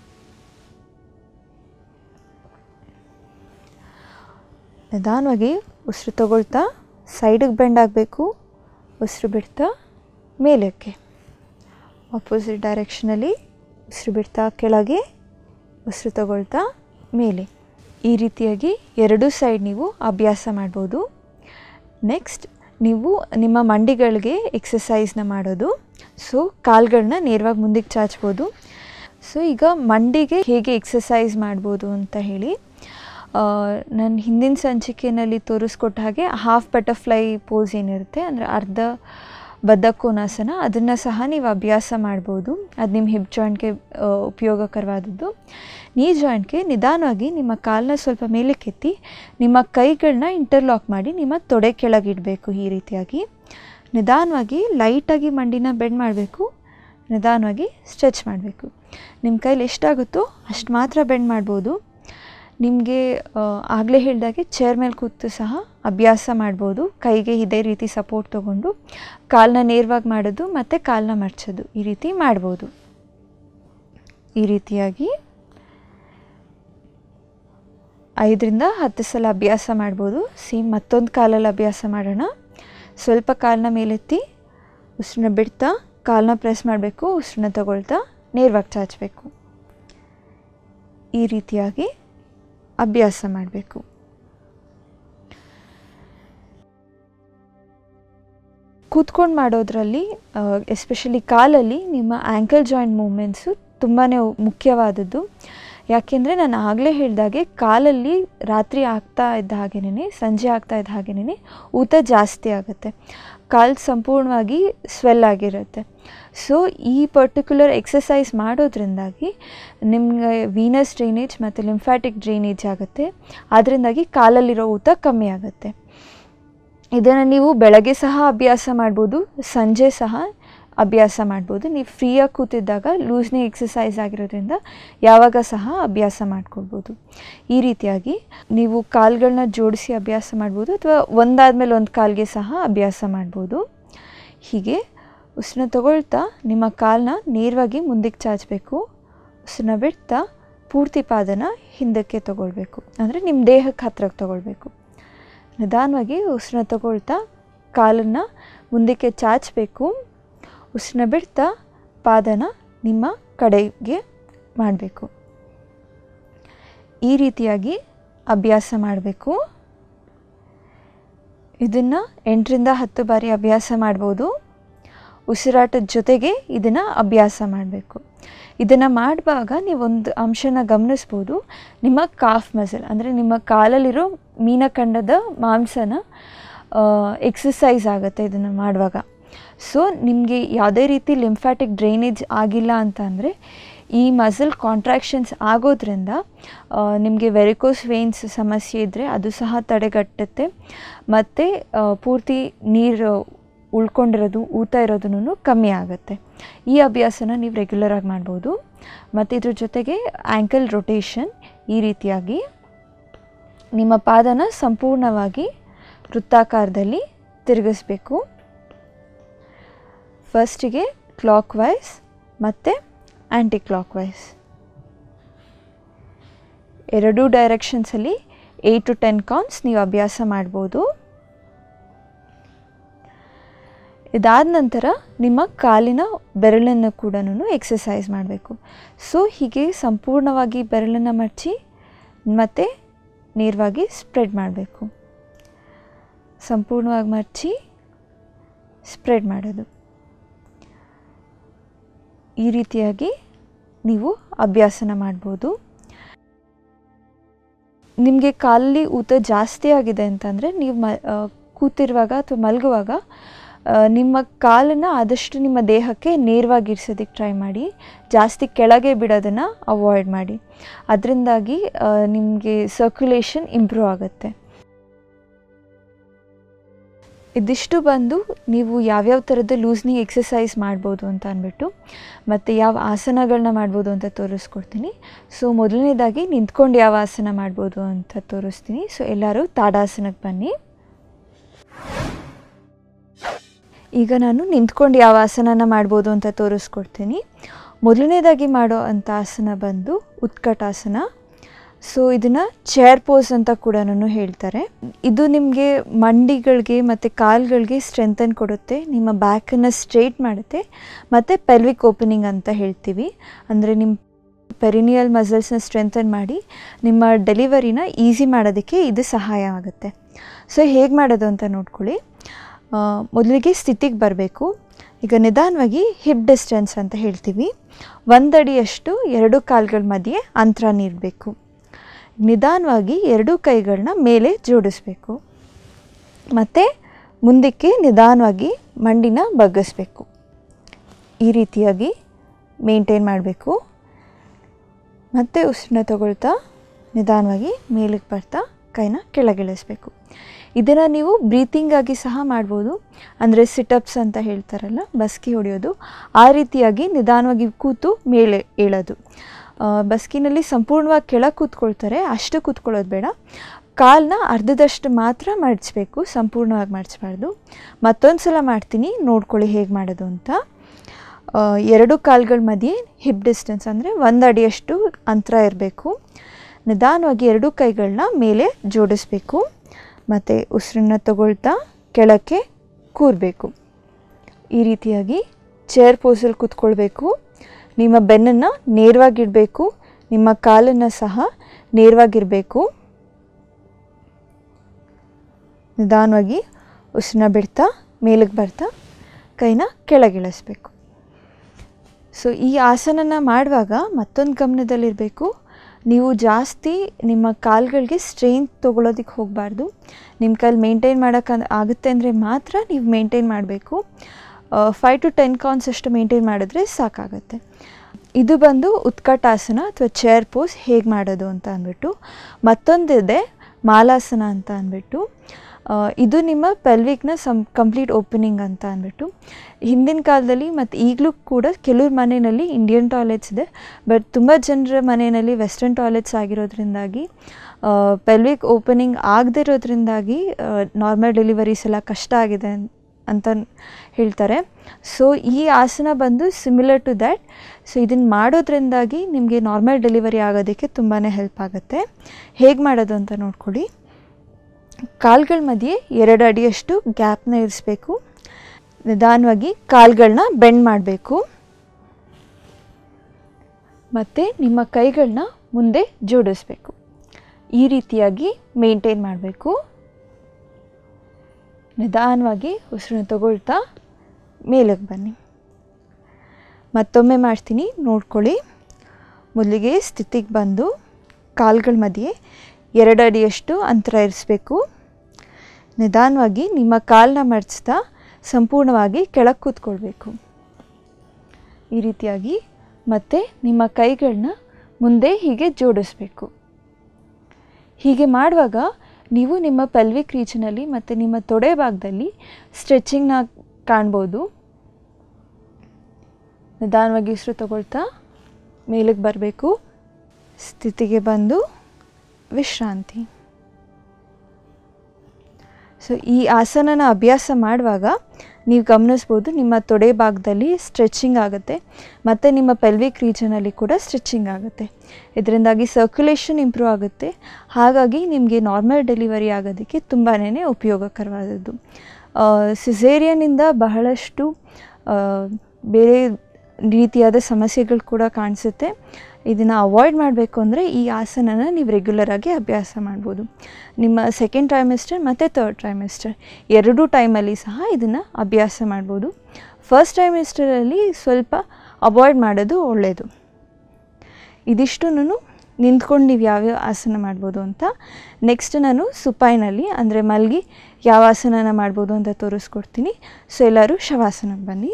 ನಿಧಾನವಾಗಿ ಉಸಿರು ತಗೊಳ್ತಾ ಸೈಡಿಗೆ ಬೆಂಡ್ ಆಗಬೇಕು ಉಸಿರು ಬಿಡ್ತಾ ಮೇಲಕ್ಕೆ ಆಪೋಸಿಟ್ ಡೈರೆಕ್ಷನಲ್ಲಿ ಉಸಿರು ಬಿಡ್ತಾ ಕೆಳಗೆ ಉಸಿರು ತಗೊಳ್ತಾ ಮೇಲೆ ಈ ರೀತಿಯಾಗಿ ಎರಡೂ ಸೈಡ್ ನೀವು ಅಭ್ಯಾಸ ಮಾಡ್ಬೋದು ನೆಕ್ಸ್ಟ್ ನೀವು ನಿಮ್ಮ ಮಂಡಿಗಳಿಗೆ ಎಕ್ಸಸೈಸ್ನ ಮಾಡೋದು ಸೊ ಕಾಲ್ಗಳನ್ನ ನೇರವಾಗಿ ಮುಂದಕ್ಕೆ ಚಾಚ್ಬೋದು ಸೊ ಈಗ ಮಂಡಿಗೆ ಹೇಗೆ ಎಕ್ಸಸೈಸ್ ಮಾಡ್ಬೋದು ಅಂತ ಹೇಳಿ ನಾನು ಹಿಂದಿನ ಸಂಚಿಕೆಯಲ್ಲಿ ತೋರಿಸ್ಕೊಟ್ಟ ಹಾಗೆ ಹಾಫ್ ಬಟರ್ಫ್ಲೈ ಪೋಸ್ ಏನಿರುತ್ತೆ ಅಂದರೆ ಅರ್ಧ ಬದ್ಧಕೋನಾಸನ ಅದನ್ನು ಸಹ ನೀವು ಅಭ್ಯಾಸ ಮಾಡ್ಬೋದು ಅದು ನಿಮ್ಮ ಹಿಪ್ ಜಾಯಿಂಟ್ಗೆ ಉಪಯೋಗಕರವಾದದ್ದು ನೀ ಜಾಯಿಂಟ್ಗೆ ನಿಧಾನವಾಗಿ ನಿಮ್ಮ ಕಾಲನ್ನ ಸ್ವಲ್ಪ ಮೇಲಕ್ಕೆತ್ತಿ ನಿಮ್ಮ ಕೈಗಳನ್ನ ಇಂಟರ್ಲಾಕ್ ಮಾಡಿ ನಿಮ್ಮ ತೊಡೆ ಕೆಳಗಿಡಬೇಕು ಈ ರೀತಿಯಾಗಿ ನಿಧಾನವಾಗಿ ಲೈಟಾಗಿ ಮಂಡಿನ ಬೆಂಡ್ ಮಾಡಬೇಕು ನಿಧಾನವಾಗಿ ಸ್ಟ್ರೆಚ್ ಮಾಡಬೇಕು ನಿಮ್ಮ ಕೈಲಿ ಎಷ್ಟಾಗುತ್ತೋ ಅಷ್ಟು ಮಾತ್ರ ಬೆಂಡ್ ಮಾಡ್ಬೋದು ನಿಮಗೆ ಆಗಲೇ ಹೇಳಿದಾಗೆ ಚೇರ್ ಮೇಲೆ ಕೂತು ಸಹ ಅಭ್ಯಾಸ ಮಾಡ್ಬೋದು ಕೈಗೆ ಇದೇ ರೀತಿ ಸಪೋರ್ಟ್ ತೊಗೊಂಡು ಕಾಲನ್ನ ನೇರವಾಗಿ ಮಾಡೋದು ಮತ್ತು ಕಾಲನ್ನ ಮರ್ಚೋದು ಈ ರೀತಿ ಮಾಡ್ಬೋದು ಈ ರೀತಿಯಾಗಿ ಐದರಿಂದ ಹತ್ತು ಸಲ ಅಭ್ಯಾಸ ಮಾಡ್ಬೋದು ಸೇಮ್ ಮತ್ತೊಂದು ಕಾಲಲ್ಲಿ ಅಭ್ಯಾಸ ಮಾಡೋಣ ಸ್ವಲ್ಪ ಕಾಲನ್ನ ಮೇಲೆತ್ತಿ ಉಸಿರನ್ನ ಬಿಡ್ತಾ ಕಾಲನ್ನ ಪ್ರೆಸ್ ಮಾಡಬೇಕು ಉಸಿರನ್ನ ತಗೊಳ್ತಾ ನೇರವಾಗಿ ಚಾಚಬೇಕು ಈ ರೀತಿಯಾಗಿ ಅಭ್ಯಾಸ ಮಾಡಬೇಕು ಕೂತ್ಕೊಂಡು ಮಾಡೋದ್ರಲ್ಲಿ ಎಸ್ಪೆಷಲಿ ಕಾಲಲ್ಲಿ ನಿಮ್ಮ ಆ್ಯಂಕಲ್ ಜಾಯಿಂಟ್ ಮೂಮೆಂಟ್ಸು ತುಂಬಾ ಮುಖ್ಯವಾದದ್ದು ಯಾಕೆಂದರೆ ನಾನು ಆಗಲೇ ಹೇಳಿದಾಗೆ ಕಾಲಲ್ಲಿ ರಾತ್ರಿ ಆಗ್ತಾ ಇದ್ದ ಹಾಗೇನೆ ಸಂಜೆ ಆಗ್ತಾ ಇದ್ದ ಹಾಗೇನೆ ಊತ ಜಾಸ್ತಿ ಆಗುತ್ತೆ ಕಾಲು ಸಂಪೂರ್ಣವಾಗಿ ಸ್ವೆಲ್ ಆಗಿರುತ್ತೆ ಸೊ ಈ ಪರ್ಟಿಕ್ಯುಲರ್ ಎಕ್ಸಸೈಸ್ ಮಾಡೋದ್ರಿಂದಾಗಿ ನಿಮಗೆ ವೀನಸ್ ಡ್ರೈನೇಜ್ ಮತ್ತು ಲಿಂಫ್ಯಾಟಿಕ್ ಡ್ರೈನೇಜ್ ಆಗುತ್ತೆ ಅದರಿಂದಾಗಿ ಕಾಲಲ್ಲಿರೋ ಊತ ಕಮ್ಮಿ ಆಗುತ್ತೆ ಇದನ್ನು ನೀವು ಬೆಳಗ್ಗೆ ಸಹ ಅಭ್ಯಾಸ ಮಾಡ್ಬೋದು ಸಂಜೆ ಸಹ ಅಭ್ಯಾಸ ಮಾಡ್ಬೋದು ನೀವು ಫ್ರೀಯಾಗಿ ಕೂತಿದ್ದಾಗ ಲೂಸ್ನೇ ಎಕ್ಸಸೈಸ್ ಆಗಿರೋದ್ರಿಂದ ಯಾವಾಗ ಸಹ ಅಭ್ಯಾಸ ಮಾಡ್ಕೊಳ್ಬೋದು ಈ ರೀತಿಯಾಗಿ ನೀವು ಕಾಲುಗಳನ್ನ ಜೋಡಿಸಿ ಅಭ್ಯಾಸ ಮಾಡ್ಬೋದು ಅಥವಾ ಒಂದಾದಮೇಲೆ ಒಂದು ಕಾಲಿಗೆ ಸಹ ಅಭ್ಯಾಸ ಮಾಡ್ಬೋದು ಹೀಗೆ ಉಸಿರನ್ನ ತಗೊಳ್ತಾ ನಿಮ್ಮ ಕಾಲನ್ನ ನೇರವಾಗಿ ಮುಂದಕ್ಕೆ ಚಾಚಬೇಕು ಉಸಿರನ್ನ ಬಿಡ್ತಾ ಪೂರ್ತಿ ಪಾದನ ಹಿಂದಕ್ಕೆ ತಗೊಳ್ಬೇಕು ಅಂದರೆ ನಿಮ್ಮ ದೇಹಕ್ಕೆ ಹತ್ರಕ್ಕೆ ತಗೊಳ್ಬೇಕು ನಿಧಾನವಾಗಿ ಉಸಿರನ್ನ ತಗೊಳ್ತಾ ಕಾಲನ್ನು ಮುಂದಕ್ಕೆ ಚಾಚಬೇಕು ಉಸಿರನ್ನ ಬಿಡ್ತಾ ಪಾದನ ನಿಮ್ಮ ಕಡೆಗೆ ಮಾಡಬೇಕು ಈ ರೀತಿಯಾಗಿ ಅಭ್ಯಾಸ ಮಾಡಬೇಕು ಇದನ್ನು ಎಂಟರಿಂದ ಹತ್ತು ಬಾರಿ ಅಭ್ಯಾಸ ಮಾಡ್ಬೋದು ಉಸಿರಾಟದ ಜೊತೆಗೆ ಇದನ್ನು ಅಭ್ಯಾಸ ಮಾಡಬೇಕು ಇದನ್ನು ಮಾಡುವಾಗ ನೀವೊಂದು ಅಂಶನ ಗಮನಿಸ್ಬೋದು ನಿಮ್ಮ ಕಾಫ್ ಮಸಲ್ ಅಂದರೆ ನಿಮ್ಮ ಕಾಲಲ್ಲಿರೋ ಮೀನಖಂಡದ ಮಾಂಸನ ಎಕ್ಸಸೈಸ್ ಆಗುತ್ತೆ ಇದನ್ನು ಮಾಡುವಾಗ ಸೊ ನಿಮಗೆ ಯಾವುದೇ ರೀತಿ ಲಿಂಫ್ಯಾಟಿಕ್ ಡ್ರೈನೇಜ್ ಆಗಿಲ್ಲ ಅಂತ ಅಂದರೆ ಈ ಮಸಲ್ ಕಾಂಟ್ರಾಕ್ಷನ್ಸ್ ಆಗೋದ್ರಿಂದ ನಿಮಗೆ ವೆರಿಕೋಸ್ ವೇನ್ಸ್ ಸಮಸ್ಯೆ ಇದ್ದರೆ ಅದು ಸಹ ತಡೆಗಟ್ಟುತ್ತೆ ಮತ್ತು ಪೂರ್ತಿ ನೀರು ಉಳ್ಕೊಂಡಿರೋದು ಊತ ಇರೋದನ್ನು ಕಮ್ಮಿ ಆಗುತ್ತೆ ಈ ಅಭ್ಯಾಸನ ನೀವು ರೆಗ್ಯುಲರಾಗಿ ಮಾಡ್ಬೋದು ಮತ್ತು ಇದ್ರ ಜೊತೆಗೆ ಆ್ಯಂಕಲ್ ರೊಟೇಷನ್ ಈ ರೀತಿಯಾಗಿ ನಿಮ್ಮ ಪಾದನ ಸಂಪೂರ್ಣವಾಗಿ ವೃತ್ತಾಕಾರದಲ್ಲಿ ತಿರುಗಿಸ್ಬೇಕು ಫಸ್ಟಿಗೆ ಕ್ಲಾಕ್ ವೈಸ್ ಮತ್ತು ಆ್ಯಂಟಿ ಕ್ಲಾಕ್ ವೈಸ್ ಎರಡೂ ಡೈರೆಕ್ಷನ್ಸಲ್ಲಿ ಏಯ್ಟ್ ಟು ಟೆನ್ ಕೌಂಟ್ಸ್ ನೀವು ಅಭ್ಯಾಸ ಮಾಡ್ಬೋದು ಇದಾದ ನಂತರ ನಿಮ್ಮ ಕಾಲಿನ ಬೆರಳನ್ನು ಕೂಡ ಎಕ್ಸಸೈಸ್ ಮಾಡಬೇಕು ಸೊ ಹೀಗೆ ಸಂಪೂರ್ಣವಾಗಿ ಬೆರಳನ್ನು ಮಡಚಿ ಮತ್ತು ನೇರವಾಗಿ ಸ್ಪ್ರೆಡ್ ಮಾಡಬೇಕು ಸಂಪೂರ್ಣವಾಗಿ ಮಡಚಿ ಸ್ಪ್ರೆಡ್ ಮಾಡೋದು ಈ ರೀತಿಯಾಗಿ ನೀವು ಅಭ್ಯಾಸನ ಮಾಡ್ಬೋದು ನಿಮಗೆ ಕಾಲಲ್ಲಿ ಊತ ಜಾಸ್ತಿ ಆಗಿದೆ ಅಂತಂದರೆ ನೀವು ಮ ಕೂತಿರುವಾಗ ಅಥವಾ ಮಲಗುವಾಗ ನಿಮ್ಮ ಕಾಲನ್ನು ಆದಷ್ಟು ನಿಮ್ಮ ದೇಹಕ್ಕೆ ನೇರವಾಗಿ ಇರಿಸೋದಕ್ಕೆ ಟ್ರೈ ಮಾಡಿ ಜಾಸ್ತಿ ಕೆಳಗೆ ಬಿಡೋದನ್ನು ಅವಾಯ್ಡ್ ಮಾಡಿ ಅದರಿಂದಾಗಿ ನಿಮಗೆ ಸರ್ಕ್ಯುಲೇಷನ್ ಇಂಪ್ರೂವ್ ಆಗುತ್ತೆ ಇದಿಷ್ಟು ಬಂದು ನೀವು ಯಾವ್ಯಾವ ಥರದ ಲೂಸ್ನಿ ಎಕ್ಸಸೈಸ್ ಮಾಡ್ಬೋದು ಅಂತ ಅಂದ್ಬಿಟ್ಟು ಮತ್ತು ಯಾವ ಆಸನಗಳನ್ನ ಮಾಡ್ಬೋದು ಅಂತ ತೋರಿಸ್ಕೊಡ್ತೀನಿ ಸೊ ಮೊದಲನೇದಾಗಿ ನಿಂತ್ಕೊಂಡು ಯಾವ ಆಸನ ಮಾಡ್ಬೋದು ಅಂತ ತೋರಿಸ್ತೀನಿ ಸೊ ಎಲ್ಲರೂ ತಾಡಾಸನಕ್ಕೆ ಬನ್ನಿ ಈಗ ನಾನು ನಿಂತ್ಕೊಂಡು ಯಾವ ಆಸನನ ಮಾಡ್ಬೋದು ಅಂತ ತೋರಿಸ್ಕೊಡ್ತೀನಿ ಮೊದಲನೇದಾಗಿ ಮಾಡೋ ಅಂಥ ಆಸನ ಬಂದು ಉತ್ಕಟಾಸನ ಸೊ ಇದನ್ನು ಚೇರ್ ಪೋಸ್ ಅಂತ ಕೂಡ ಹೇಳ್ತಾರೆ ಇದು ನಿಮಗೆ ಮಂಡಿಗಳಿಗೆ ಮತ್ತು ಕಾಲುಗಳಿಗೆ ಸ್ಟ್ರೆಂತನ್ ಕೊಡುತ್ತೆ ನಿಮ್ಮ ಬ್ಯಾಕನ್ನು ಸ್ಟ್ರೇಟ್ ಮಾಡುತ್ತೆ ಮತ್ತು ಪೆಲ್ವಿಕ್ ಓಪನಿಂಗ್ ಅಂತ ಹೇಳ್ತೀವಿ ಅಂದರೆ ನಿಮ್ಮ ಪೆರಿನಿಯಲ್ ಮಸಲ್ಸ್ನ ಸ್ಟ್ರೆಂತನ್ ಮಾಡಿ ನಿಮ್ಮ ಡೆಲಿವರಿನ ಈಸಿ ಮಾಡೋದಕ್ಕೆ ಇದು ಸಹಾಯ ಆಗುತ್ತೆ ಸೊ ಹೇಗೆ ಮಾಡೋದು ಅಂತ ನೋಡ್ಕೊಳ್ಳಿ ಮೊದಲಿಗೆ ಸ್ಥಿತಿಗೆ ಬರಬೇಕು ಈಗ ನಿಧಾನವಾಗಿ ಹಿಪ್ ಡಿಸ್ಟೆನ್ಸ್ ಅಂತ ಹೇಳ್ತೀವಿ ಒಂದಡಿಯಷ್ಟು ಎರಡು ಕಾಲುಗಳ ಮಧ್ಯೆ ಅಂತರ ನೀಡಬೇಕು ನಿಧಾನವಾಗಿ ಎರಡೂ ಕೈಗಳನ್ನ ಮೇಲೆ ಜೋಡಿಸ್ಬೇಕು ಮತ್ತು ಮುಂದಕ್ಕೆ ನಿಧಾನವಾಗಿ ಮಂಡಿನ ಬಗ್ಗಿಸ್ಬೇಕು ಈ ರೀತಿಯಾಗಿ ಮೇಂಟೈನ್ ಮಾಡಬೇಕು ಮತ್ತು ಉಸಿರನ್ನ ತಗೊಳ್ತಾ ನಿಧಾನವಾಗಿ ಮೇಲಕ್ಕೆ ಬರ್ತಾ ಕೈನ ಕೆಳಗಿಳಿಸ್ಬೇಕು ಇದನ್ನು ನೀವು ಬ್ರೀತಿಂಗಾಗಿ ಸಹ ಮಾಡ್ಬೋದು ಅಂದರೆ ಸಿಟಪ್ಸ್ ಅಂತ ಹೇಳ್ತಾರಲ್ಲ ಬಸ್ಕಿ ಹೊಡೆಯೋದು ಆ ರೀತಿಯಾಗಿ ನಿಧಾನವಾಗಿ ಕೂತು ಮೇಲೆ ಏಳೋದು ಆ, ಬಸ್ಕಿನಲ್ಲಿ ಸಂಪೂರ್ಣವಾಗಿ ಕೆಳಗೆ ಕೂತ್ಕೊಳ್ತಾರೆ ಅಷ್ಟು ಕೂತ್ಕೊಳ್ಳೋದು ಬೇಡ ಕಾಲನ್ನ ಅರ್ಧದಷ್ಟು ಮಾತ್ರ ಮಡಚಬೇಕು ಸಂಪೂರ್ಣವಾಗಿ ಮಡಚಬಾರ್ದು ಮತ್ತೊಂದು ಸಲ ಮಾಡ್ತೀನಿ ನೋಡ್ಕೊಳ್ಳಿ ಹೇಗೆ ಮಾಡೋದು ಅಂತ ಆ, ಎರಡು ಕಾಲುಗಳ ಮಧ್ಯೆ ಹಿಪ್ ಡಿಸ್ಟೆನ್ಸ್ ಅಂದರೆ ಒಂದು ಅಡಿಯಷ್ಟು ಅಂತರ ಇರಬೇಕು ನಿಧಾನವಾಗಿ ಎರಡೂ ಕೈಗಳನ್ನ ಮೇಲೆ ಜೋಡಿಸ್ಬೇಕು ಮತ್ತು ಉಸಿರನ್ನ ತಗೊಳ್ತಾ ಕೆಳಕ್ಕೆ ಕೂರಬೇಕು ಈ ರೀತಿಯಾಗಿ ಚೇರ್ ಪೋಸಲ್ಲಿ ಕೂತ್ಕೊಳ್ಬೇಕು ನಿಮ್ಮ ಬೆನ್ನನ್ನು ನೇರವಾಗಿಡಬೇಕು ನಿಮ್ಮ ಕಾಲನ್ನು ಸಹ ನೇರವಾಗಿರಬೇಕು ನಿಧಾನವಾಗಿ ಉಸಿರನ್ನ ಬಿಡ್ತಾ ಮೇಲಕ್ಕೆ ಬರ್ತಾ ಕೈನ ಕೆಳಗಿಳಿಸ್ಬೇಕು ಸೊ ಈ ಆಸನನ ಮಾಡುವಾಗ ಮತ್ತೊಂದು ಗಮನದಲ್ಲಿರಬೇಕು ನೀವು ಜಾಸ್ತಿ ನಿಮ್ಮ ಕಾಲುಗಳಿಗೆ ಸ್ಟ್ರೈನ್ ತೊಗೊಳೋದಕ್ಕೆ ಹೋಗಬಾರ್ದು ನಿಮ್ಮ ಕೈಲಿ ಮೇಂಟೈನ್ ಮಾಡೋಕ್ಕೆ ಆಗುತ್ತೆ ಅಂದರೆ ಮಾತ್ರ ನೀವು ಮೇಂಟೈನ್ ಮಾಡಬೇಕು ಫೈವ್ ಟು ಟೆನ್ ಕೌನ್ಸ್ ಅಷ್ಟು ಮೇಂಟೈನ್ ಮಾಡಿದ್ರೆ ಸಾಕಾಗತ್ತೆ ಇದು ಬಂದು ಉತ್ಕಟಾಸನ ಅಥವಾ ಚೇರ್ ಪೋಸ್ ಹೇಗೆ ಮಾಡೋದು ಅಂತ ಅಂದ್ಬಿಟ್ಟು ಮತ್ತೊಂದಿದೆ ಮಾಲಾಸನ ಅಂತ ಅಂದ್ಬಿಟ್ಟು ಆ, ಇದು ನಿಮ್ಮ ಪೆಲ್ವಿಕ್ನ ಸಂ ಕಂಪ್ಲೀಟ್ ಓಪನಿಂಗ್ ಅಂತ ಅಂದ್ಬಿಟ್ಟು ಹಿಂದಿನ ಕಾಲದಲ್ಲಿ ಮತ್ತು ಈಗಲೂ ಕೂಡ ಕೆಲವ್ರ ಮನೆಯಲ್ಲಿ ಇಂಡಿಯನ್ ಟಾಯ್ಲೆಟ್ಸ್ ಇದೆ ಬಟ್ ತುಂಬ ಜನರ ಮನೆಯಲ್ಲಿ ವೆಸ್ಟರ್ನ್ ಟಾಯ್ಲೆಟ್ಸ್ ಆಗಿರೋದ್ರಿಂದಾಗಿ ಪೆಲ್ವಿಕ್ ಓಪನಿಂಗ್ ಆಗದೇ ಇರೋದ್ರಿಂದಾಗಿ ನಾರ್ಮಲ್ ಡೆಲಿವರೀಸ್ ಎಲ್ಲ ಕಷ್ಟ ಆಗಿದೆ ಅನ್- ಅಂತ ಹೇಳ್ತಾರೆ ಸೊ ಈ ಆಸನ ಬಂದು ಸಿಮಿಲರ್ ಟು ದ್ಯಾಟ್ ಸೊ ಇದನ್ನು ಮಾಡೋದ್ರಿಂದಾಗಿ ನಿಮಗೆ ನಾರ್ಮಲ್ ಡೆಲಿವರಿ ಆಗೋದಕ್ಕೆ ತುಂಬಾ ಹೆಲ್ಪ್ ಆಗುತ್ತೆ ಹೇಗೆ ಮಾಡೋದು ಅಂತ ನೋಡ್ಕೊಳ್ಳಿ ಕಾಲ್ಗಳ ಮಧ್ಯೆ ಎರಡು ಅಡಿಯಷ್ಟು ಗ್ಯಾಪ್ನ ಇರಿಸ್ಬೇಕು ನಿಧಾನವಾಗಿ ಕಾಲ್ಗಳನ್ನ ಬೆಂಡ್ ಮಾಡಬೇಕು ಮತ್ತು ನಿಮ್ಮ ಕೈಗಳನ್ನ ಮುಂದೆ ಜೋಡಿಸ್ಬೇಕು ಈ ರೀತಿಯಾಗಿ ಮೇಂಟೈನ್ ಮಾಡಬೇಕು ನಿಧಾನವಾಗಿ ಉಸಿರನ್ನ ತಗೊಳ್ತಾ ಮೇಲಕ್ಕೆ ಬನ್ನಿ ಮತ್ತೊಮ್ಮೆ ಮಾಡ್ತೀನಿ ನೋಡ್ಕೊಳ್ಳಿ ಮೊದಲಿಗೆ ಸ್ಥಿತಿಗೆ ಬಂದು ಕಾಲ್ಗಳ ಮಧ್ಯೆ ಎರಡು ಅಡಿಯಷ್ಟು ಅಂತರ ಇರಿಸ್ಬೇಕು ನಿಧಾನವಾಗಿ ನಿಮ್ಮ ಕಾಲನ್ನ ಮಡಚ್ತಾ ಸಂಪೂರ್ಣವಾಗಿ ಕೆಳಗೆ ಕೂತ್ಕೊಳ್ಬೇಕು ಈ ರೀತಿಯಾಗಿ ಮತ್ತು ನಿಮ್ಮ ಕೈಗಳನ್ನ ಮುಂದೆ ಹೀಗೆ ಜೋಡಿಸ್ಬೇಕು ಹೀಗೆ ಮಾಡುವಾಗ ನೀವು ನಿಮ್ಮ ಪೆಲ್ವಿಕ್ ರೀಜನಲ್ಲಿ ಮತ್ತು ನಿಮ್ಮ ತೊಡೆ ಭಾಗದಲ್ಲಿ ಸ್ಟ್ರೆಚಿಂಗ್ನ ಕಾಣ್ಬೋದು ನಿಧಾನವಾಗಿ ಉಸಿರು ತಗೊಳ್ತಾ ಮೇಲಕ್ಕೆ ಬರಬೇಕು ಸ್ಥಿತಿಗೆ ಬಂದು ವಿಶ್ರಾಂತಿ ಸೊ ಈ ಆಸನನ ಅಭ್ಯಾಸ ಮಾಡುವಾಗ ನೀವು ಗಮನಿಸ್ಬೋದು ನಿಮ್ಮ ತೊಡೆ ಭಾಗದಲ್ಲಿ ಸ್ಟ್ರೆಚಿಂಗ್ ಆಗುತ್ತೆ ಮತ್ತು ನಿಮ್ಮ ಪೆಲ್ವಿಕ್ ರೀಜನಲ್ಲಿ ಕೂಡ ಸ್ಟ್ರೆಚಿಂಗ್ ಆಗುತ್ತೆ ಇದರಿಂದಾಗಿ ಸರ್ಕ್ಯುಲೇಷನ್ ಇಂಪ್ರೂವ್ ಆಗುತ್ತೆ ಹಾಗಾಗಿ ನಿಮಗೆ ನಾರ್ಮಲ್ ಡೆಲಿವರಿ ಆಗೋದಕ್ಕೆ ತುಂಬಾ ಉಪಯೋಗಕರವಾದದ್ದು ಸಿಸೇರಿಯನಿಂದ ಬಹಳಷ್ಟು ಆ, ಬೇರೆ ರೀತಿಯಾದ ಸಮಸ್ಯೆಗಳು ಕೂಡ ಕಾಣಿಸುತ್ತೆ ಇದನ್ನು ಅವಾಯ್ಡ್ ಮಾಡಬೇಕು ಅಂದರೆ ಈ ಆಸನನ ನೀವು ರೆಗ್ಯುಲರಾಗಿ ಅಭ್ಯಾಸ ಮಾಡ್ಬೋದು ನಿಮ್ಮ ಸೆಕೆಂಡ್ ಟ್ರೈಮೆಸ್ಟರ್ ಮತ್ತು ತರ್ಡ್ ಟ್ರೈಮೆಸ್ಟರ್ ಎರಡೂ ಟೈಮಲ್ಲಿ ಸಹ ಇದನ್ನು ಅಭ್ಯಾಸ ಮಾಡ್ಬೋದು ಫಸ್ಟ್ ಟ್ರೈಮೆಸ್ಟರಲ್ಲಿ ಸ್ವಲ್ಪ ಅವಾಯ್ಡ್ ಮಾಡೋದು ಒಳ್ಳೆಯದು ಇದಿಷ್ಟು ನಿಂತ್ಕೊಂಡು ನೀವು ಯಾವ್ಯಾವ ಆಸನ ಮಾಡ್ಬೋದು ಅಂತ ನೆಕ್ಸ್ಟ್ ನಾನು ಸುಪಾಯಿನಲ್ಲಿ ಅಂದರೆ ಮಲಗಿ ಯಾವ ಆಸನನ ಮಾಡ್ಬೋದು ಅಂತ ತೋರಿಸ್ಕೊಡ್ತೀನಿ ಸೊ ಎಲ್ಲರೂ ಶವಾಸನಕ್ಕೆ ಬನ್ನಿ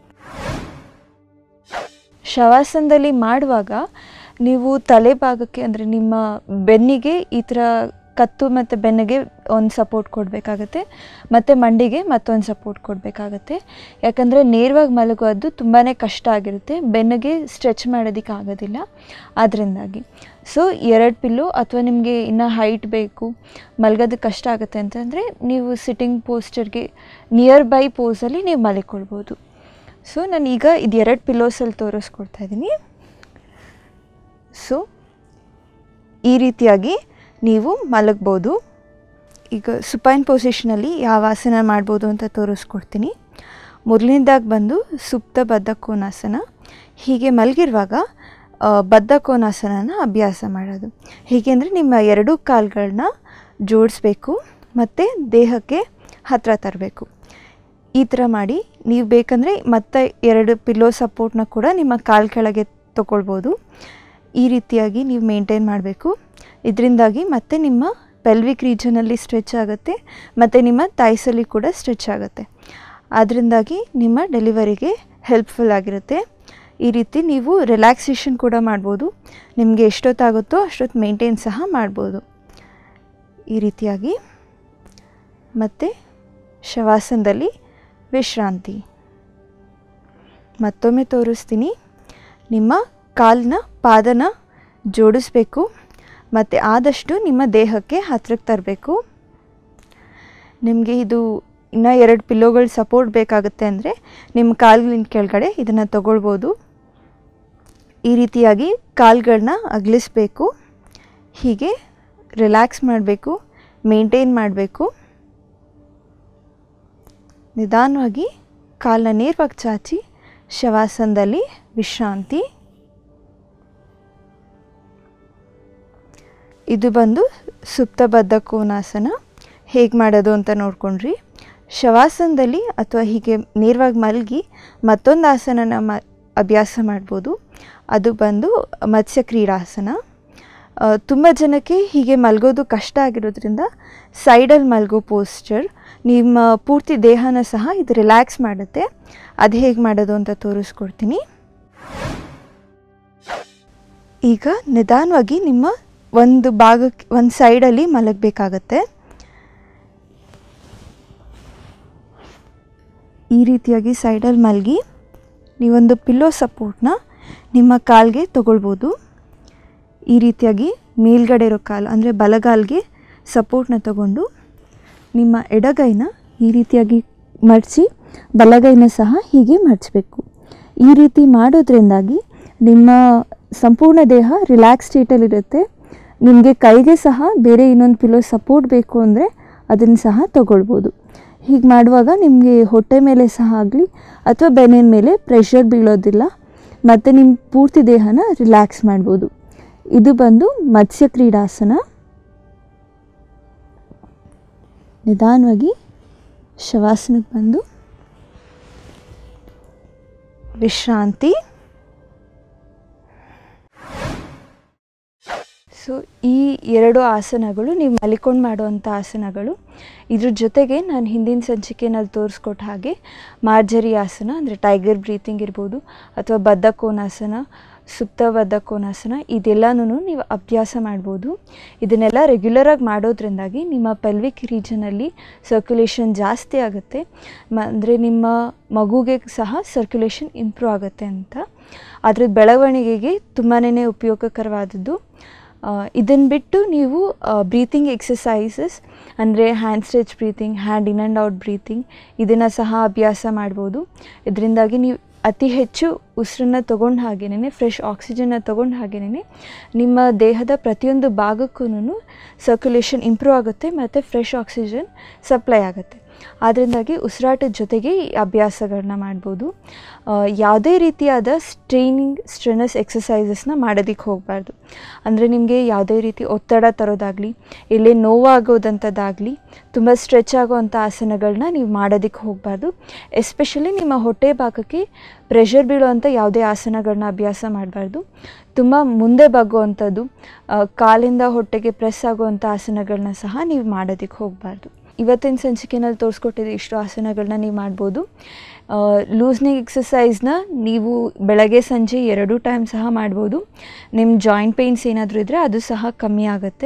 ಶವಾಸನದಲ್ಲಿ ಮಾಡುವಾಗ ನೀವು ತಲೆ ಭಾಗಕ್ಕೆ ಅಂದರೆ ನಿಮ್ಮ ಬೆನ್ನಿಗೆ ಈ ಥರ ಕತ್ತು ಮತ್ತು ಬೆನ್ನಿಗೆ ಒಂದು ಸಪೋರ್ಟ್ ಕೊಡಬೇಕಾಗತ್ತೆ ಮತ್ತು ಮಂಡಿಗೆ ಮತ್ತೊಂದು ಸಪೋರ್ಟ್ ಕೊಡಬೇಕಾಗತ್ತೆ ಯಾಕಂದರೆ ನೇರವಾಗಿ ಮಲಗೋದು ತುಂಬಾ ಕಷ್ಟ ಆಗಿರುತ್ತೆ ಬೆನ್ನಿಗೆ ಸ್ಟ್ರೆಚ್ ಮಾಡೋದಕ್ಕೆ ಆಗೋದಿಲ್ಲ ಅದರಿಂದಾಗಿ ಸೊ ಎರಡು ಪಿಲ್ಲು ಅಥವಾ ನಿಮಗೆ ಇನ್ನೂ ಹೈಟ್ ಬೇಕು ಮಲಗೋದಕ್ಕೆ ಕಷ್ಟ ಆಗುತ್ತೆ ಅಂತಂದರೆ ನೀವು ಸಿಟ್ಟಿಂಗ್ ಪೋಸ್ಟರ್ಗೆ ನಿಯರ್ ಬೈ ಪೋಸಲ್ಲಿ ನೀವು ಮಲಿಕೊಳ್ಬೋದು ಸೊ ನಾನು ಈಗ ಇದು ಎರಡು ಪಿಲ್ಲೋಸಲ್ಲಿ ತೋರಿಸ್ಕೊಡ್ತಾ ಇದ್ದೀನಿ ಸೊ ಈ ರೀತಿಯಾಗಿ ನೀವು ಮಲಗ್ಬೋದು ಈಗ ಸುಪೈನ್ ಪೊಸಿಷನಲ್ಲಿ ಯಾವ ಆಸನ ಮಾಡ್ಬೋದು ಅಂತ ತೋರಿಸ್ಕೊಡ್ತೀನಿ ಮೊದಲನೇದಾಗಿ ಬಂದು ಸುಪ್ತ ಬದ್ಧ ಕೋನಾಸನ ಹೀಗೆ ಮಲಗಿರುವಾಗ ಆ, ಬದ್ಧ ಕೋನಾಸನನ ಅಭ್ಯಾಸ ಮಾಡೋದು ಹೀಗೆ ಅಂದರೆ ನಿಮ್ಮ ಎರಡೂ ಕಾಲುಗಳನ್ನ ಜೋಡಿಸ್ಬೇಕು ಮತ್ತು ದೇಹಕ್ಕೆ ಹತ್ತಿರ ತರಬೇಕು ಈ ಥರ ಮಾಡಿ ನೀವು ಬೇಕಂದರೆ ಮತ್ತೆ ಎರಡು ಪಿಲ್ಲೋ ಸಪೋರ್ಟ್ನ ಕೂಡ ನಿಮ್ಮ ಕಾಲು ಕೆಳಗೆ ತಗೊಳ್ಬೋದು ಈ ರೀತಿಯಾಗಿ ನೀವು ಮೇಂಟೈನ್ ಮಾಡಬೇಕು ಇದರಿಂದಾಗಿ ಮತ್ತೆ ನಿಮ್ಮ ಪೆಲ್ವಿಕ್ ರೀಜನಲ್ಲಿ ಸ್ಟ್ರೆಚ್ ಆಗುತ್ತೆ ಮತ್ತು ನಿಮ್ಮ ತಾಯ್ಸಲ್ಲಿ ಕೂಡ ಸ್ಟ್ರೆಚ್ ಆಗುತ್ತೆ ಅದರಿಂದಾಗಿ ನಿಮ್ಮ ಡೆಲಿವರಿಗೆ ಹೆಲ್ಪ್ಫುಲ್ ಆಗಿರುತ್ತೆ ಈ ರೀತಿ ನೀವು ರಿಲ್ಯಾಕ್ಸೇಷನ್ ಕೂಡ ಮಾಡ್ಬೋದು ನಿಮಗೆ ಎಷ್ಟೊತ್ತಾಗುತ್ತೋ ಅಷ್ಟೊತ್ತು ಮೇಂಟೈನ್ ಸಹ ಮಾಡ್ಬೋದು ಈ ರೀತಿಯಾಗಿ ಮತ್ತು ಶವಾಸನದಲ್ಲಿ ವಿಶ್ರಾಂತಿ ಮತ್ತೊಮ್ಮೆ ತೋರಿಸ್ತೀನಿ ನಿಮ್ಮ ಕಾಲನ್ನ ಪಾದನ ಜೋಡಿಸ್ಬೇಕು ಮತ್ತು ಆದಷ್ಟು ನಿಮ್ಮ ದೇಹಕ್ಕೆ ಹತ್ರಕ್ಕೆ ತರಬೇಕು ನಿಮಗೆ ಇದು ಇನ್ನೂ ಎರಡು ಪಿಲ್ಲೋಗಳು ಸಪೋರ್ಟ್ ಬೇಕಾಗುತ್ತೆ ಅಂದರೆ ನಿಮ್ಮ ಕಾಲಿನ ಕೆಳಗಡೆ ಇದನ್ನು ತಗೊಳ್ಬೋದು ಈ ರೀತಿಯಾಗಿ ಕಾಲುಗಳನ್ನ ಅಗಲಿಸ್ಬೇಕು ಹೀಗೆ ರಿಲ್ಯಾಕ್ಸ್ ಮಾಡಬೇಕು ಮೇಂಟೈನ್ ಮಾಡಬೇಕು ನಿಧಾನವಾಗಿ ಕಾಲನ್ನ ನೇರವಾಗಿ ಚಾಚಿ ಶವಾಸನದಲ್ಲಿ ವಿಶ್ರಾಂತಿ ಇದು ಬಂದು ಸುಪ್ತಬದ್ಧ ಕೋನಾಸನ ಹೇಗೆ ಮಾಡೋದು ಅಂತ ನೋಡ್ಕೊಂಡ್ರಿ ಶವಾಸನದಲ್ಲಿ ಅಥವಾ ಹೀಗೆ ನೇರವಾಗಿ ಮಲಗಿ ಮತ್ತೊಂದು ಆಸನನ ಮ ಅಭ್ಯಾಸ ಮಾಡ್ಬೋದು ಅದು ಬಂದು ಮತ್ಸ್ಯ ಕ್ರೀಡಾಸನ ತುಂಬ ಜನಕ್ಕೆ ಹೀಗೆ ಮಲಗೋದು ಕಷ್ಟ ಆಗಿರೋದ್ರಿಂದ ಸೈಡಲ್ಲಿ ಮಲಗೋ ಪೋಸ್ಚರ್ ನಿಮ್ಮ ಪೂರ್ತಿ ದೇಹನ ಸಹ ಇದು ರಿಲ್ಯಾಕ್ಸ್ ಮಾಡುತ್ತೆ ಅದು ಹೇಗೆ ಮಾಡೋದು ಅಂತ ತೋರಿಸ್ಕೊಡ್ತೀನಿ ಈಗ ನಿಧಾನವಾಗಿ ನಿಮ್ಮ ಒಂದು ಭಾಗಕ್ಕೆ ಒಂದು ಸೈಡಲ್ಲಿ ಮಲಗಬೇಕಾಗತ್ತೆ ಈ ರೀತಿಯಾಗಿ ಸೈಡಲ್ಲಿ ಮಲಗಿ ನೀವೊಂದು ಪಿಲ್ಲೋ ಸಪೋರ್ಟ್ನ ನಿಮ್ಮ ಕಾಲ್ಗೆ ತಗೊಳ್ಬೋದು ಈ ರೀತಿಯಾಗಿ ಮೇಲ್ಗಡೆ ಇರೋ ಕಾಲು ಅಂದರೆ ಬಲಗಾಲ್ಗೆ ಸಪೋರ್ಟ್ನ ತಗೊಂಡು ನಿಮ್ಮ ಎಡಗೈನ ಈ ರೀತಿಯಾಗಿ ಮಡಚಿ ಬಲಗೈನ ಸಹ ಹೀಗೆ ಮಡಚಬೇಕು ಈ ರೀತಿ ಮಾಡೋದ್ರಿಂದಾಗಿ ನಿಮ್ಮ ಸಂಪೂರ್ಣ ದೇಹ ರಿಲ್ಯಾಕ್ಸ್ ಸ್ಟೇಟಲ್ಲಿರುತ್ತೆ ನಿಮಗೆ ಕೈಗೆ ಸಹ ಬೇರೆ ಇನ್ನೊಂದು ಪಿಲ್ಲೋ ಸಪೋರ್ಟ್ ಬೇಕು ಅಂದರೆ ಅದನ್ನು ಸಹ ತಗೊಳ್ಬೋದು ಹೀಗೆ ಮಾಡುವಾಗ ನಿಮಗೆ ಹೊಟ್ಟೆ ಮೇಲೆ ಸಹ ಆಗಲಿ ಅಥವಾ ಬೆನ್ನಿನ ಮೇಲೆ ಪ್ರೆಷರ್ ಬೀಳೋದಿಲ್ಲ ಮತ್ತು ನಿಮ್ಮ ಪೂರ್ತಿ ದೇಹನ ರಿಲ್ಯಾಕ್ಸ್ ಮಾಡ್ಬೋದು ಇದು ಬಂದು ಮತ್ಸ್ಯ ಕ್ರೀಡಾಸನ ನಿಧಾನವಾಗಿ ಶವಾಸನಕ್ಕೆ ಬಂದು ವಿಶ್ರಾಂತಿ ಸೊ ಈ ಎರಡು ಆಸನಗಳು ನೀವು ಮಲಿಕೊಂಡು ಮಾಡುವಂಥ ಆಸನಗಳು ಇದ್ರ ಜೊತೆಗೆ ನಾನು ಹಿಂದಿನ ಸಂಚಿಕೆನಲ್ಲಿ ತೋರಿಸ್ಕೊಟ್ಟ ಹಾಗೆ ಮಾರ್ಜರಿ ಆಸನ ಅಂದರೆ ಟೈಗರ್ ಬ್ರೀತಿಂಗ್ ಇರ್ಬೋದು ಅಥವಾ ಬದ್ಧ ಕೋನಾಸನ ಸುಪ್ತ ಬದ್ಧ ಕೋನಾಸನ ಇದೆಲ್ಲನೂ ನೀವು ಅಭ್ಯಾಸ ಮಾಡ್ಬೋದು ಇದನ್ನೆಲ್ಲ ರೆಗ್ಯುಲರಾಗಿ ಮಾಡೋದ್ರಿಂದಾಗಿ ನಿಮ್ಮ ಪೆಲ್ವಿಕ್ ರೀಜನಲ್ಲಿ ಸರ್ಕ್ಯುಲೇಷನ್ ಜಾಸ್ತಿ ಆಗುತ್ತೆ ಮ ಅಂದರೆ ನಿಮ್ಮ ಮಗುಗೆ ಸಹ ಸರ್ಕ್ಯುಲೇಷನ್ ಇಂಪ್ರೂವ್ ಆಗುತ್ತೆ ಅಂತ ಅದ್ರದ್ದು ಬೆಳವಣಿಗೆಗೆ ತುಂಬಾ ಉಪಯೋಗಕರವಾದದ್ದು ಇದನ್ನು ಬಿಟ್ಟು ನೀವು ಬ್ರೀತಿಂಗ್ ಎಕ್ಸಸೈಸಸ್ ಅಂದರೆ hand stretch breathing hand in and out breathing ಇದನ್ನು ಸಹ ಅಭ್ಯಾಸ ಮಾಡ್ಬೋದು ಇದರಿಂದಾಗಿ ನೀವು ಅತಿ ಹೆಚ್ಚು ಉಸಿರನ್ನ ತೊಗೊಂಡು ಹಾಗೇನೆ ಫ್ರೆಶ್ ಆಕ್ಸಿಜನ್ನ ತೊಗೊಂಡು ಹಾಗೇನೆ ನಿಮ್ಮ ದೇಹದ ಪ್ರತಿಯೊಂದು ಭಾಗಕ್ಕೂ ಸರ್ಕ್ಯುಲೇಷನ್ ಇಂಪ್ರೂವ್ ಆಗುತ್ತೆ ಮತ್ತು ಫ್ರೆಶ್ ಆಕ್ಸಿಜನ್ ಸಪ್ಲೈ ಆಗುತ್ತೆ ಅದರಿಂದಾಗಿ ಉಸಿರಾಟದ ಜೊತೆಗೆ ಈ ಅಭ್ಯಾಸಗಳನ್ನ ಮಾಡ್ಬೋದು ಯಾವುದೇ ರೀತಿಯಾದ ಸ್ಟ್ರೈನಿಂಗ್ ಸ್ಟ್ರೆನಸ್ ಎಕ್ಸಸೈಸಸ್ನ ಮಾಡೋದಕ್ಕೆ ಹೋಗಬಾರ್ದು ಅಂದರೆ ನಿಮಗೆ ಯಾವುದೇ ರೀತಿ ಒತ್ತಡ ತರೋದಾಗಲಿ ಎಲ್ಲೇ ನೋವಾಗೋದಂಥದ್ದಾಗಲಿ ತುಂಬ ಸ್ಟ್ರೆಚ್ ಆಗೋವಂಥ ಆಸನಗಳನ್ನ ನೀವು ಮಾಡೋದಕ್ಕೆ ಹೋಗಬಾರ್ದು ಎಸ್ಪೆಷಲಿ ನಿಮ್ಮ ಹೊಟ್ಟೆ ಭಾಗಕ್ಕೆ ಪ್ರೆಷರ್ ಬೀಳುವಂಥ ಯಾವುದೇ ಆಸನಗಳನ್ನ ಅಭ್ಯಾಸ ಮಾಡಬಾರ್ದು ತುಂಬ ಮುಂದೆ ಬಗ್ಗುವಂಥದ್ದು ಕಾಲಿಂದ ಹೊಟ್ಟೆಗೆ ಪ್ರೆಸ್ ಆಗುವಂಥ ಆಸನಗಳನ್ನ ಸಹ ನೀವು ಮಾಡೋದಕ್ಕೆ ಹೋಗಬಾರ್ದು ಇವತ್ತಿನ ಸಂಚಿಕೆನಲ್ಲಿ ತೋರಿಸ್ಕೊಟ್ಟಿದ್ದು ಇಷ್ಟು ಆಸನಗಳನ್ನ ನೀವು ಮಾಡ್ಬೋದು ಲೂಸ್ನಿಂಗ್ ಎಕ್ಸಸೈಸ್ನ ನೀವು ಬೆಳಗ್ಗೆ ಸಂಜೆ ಎರಡೂ ಟೈಮ್ ಸಹ ಮಾಡ್ಬೋದು ನಿಮ್ಮ ಜಾಯಿಂಟ್ ಪೇಯ್ನ್ಸ್ ಏನಾದರೂ ಇದ್ದರೆ ಅದು ಸಹ ಕಮ್ಮಿ ಆಗುತ್ತೆ